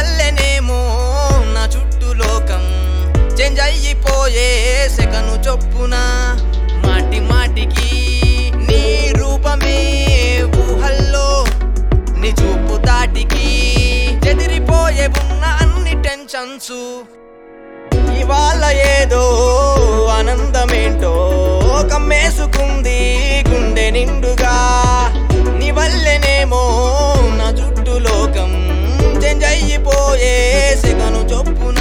వల్లనేమో నా చుట్టూ లోకం చేంజ్ అయిపోయే సెకను చొప్పున మాటి మాటికి నీ రూపమే ఊహల్లో నీ చూపు దాటికి చెదిరిపోయే ఉన్న అన్ని టెన్షన్స్ ఇవాళ ఏదో ఆనందమేంటో కమ్మేసుకుంది గుండె నిండుగా నీ వల్లెనేమో నా చుట్టూ లోకం చేంజ్ అయిపోయే సెగను చొప్పున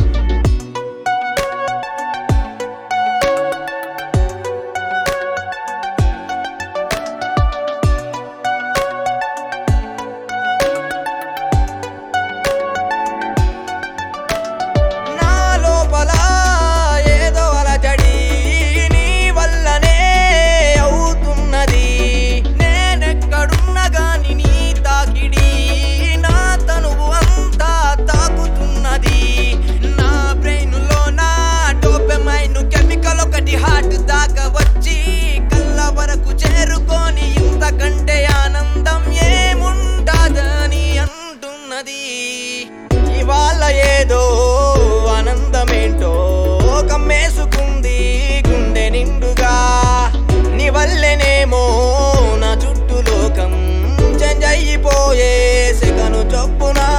నా లోపల ఏదో అలజడి నీ వల్లనే అవుతున్నది నేనెక్కడున్నా గాని నీ తాకిడి నా తనువు అంతా తాకుతున్నది నా బ్రెయిన్ లో నా డోపెమైన్ కెమికల్ ఒకటి హార్ట్ దాకా వచ్చి కళ్ళ వరకు చేరుకొని ఇంతకంటే ఆనందం ఏముండదని అంటున్నది ఇవాళ ఏదో ఆనందమేంటో కమ్మేసుకుంది గుండె నిండుగా నీ వల్లెనేమో నా చుట్టూ లోకం చేంజ్ అయిపోయే సెగను చొప్పునా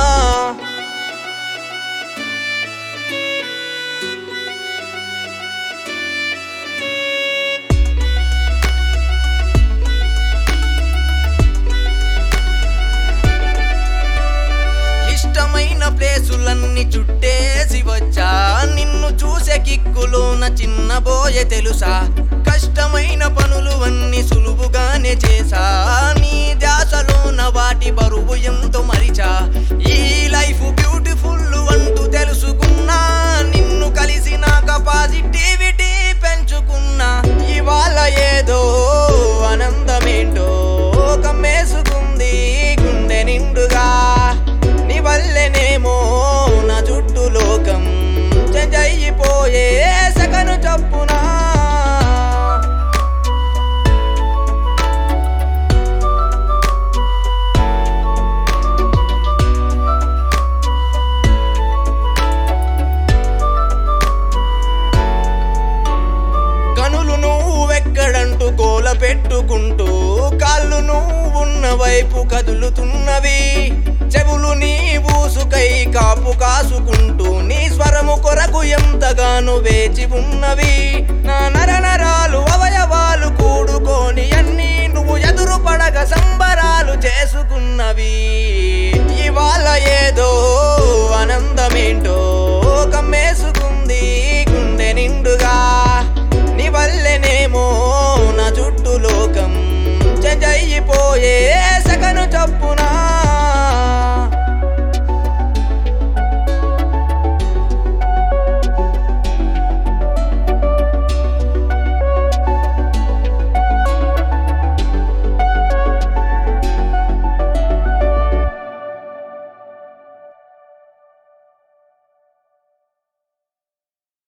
ఇష్టమైన ప్లేసులన్నీ చుట్టేసి వచ్చా నిన్ను చూసే కిక్కులోన చిన్నబోయే తెలుసా కష్టమైన పనులు అన్ని సులువుగానే చేసా నీ ధ్యాసలోన వాటి బరువు ఎంతో మరిచా ఈ లైఫ్ బ్యూటిఫుల్ అంటూ తెలుసుకున్నా నిన్ను కలిసినాక పాజిటివిటీ పెంచుకున్నా ఇవాళ ఏదో ఆనందమేంటో కమ్మేసుకుంది గుండె నిండుగా నీ వల్లెనేమో నా చుట్టూ లోకం చేంజ్ అయిపోయే సగను చప్పునా కనులు నువ్వెక్కడంటూ గోల పెట్టుకుంటూ కాళ్ళు నువ్వున్న వైపు కదులుతున్నవి చెవులు నీ ఊసుకై కాపు కాసుకుంటూ నీ స్వరము కొరకు ఎంతగానో వేచి ఉన్నవి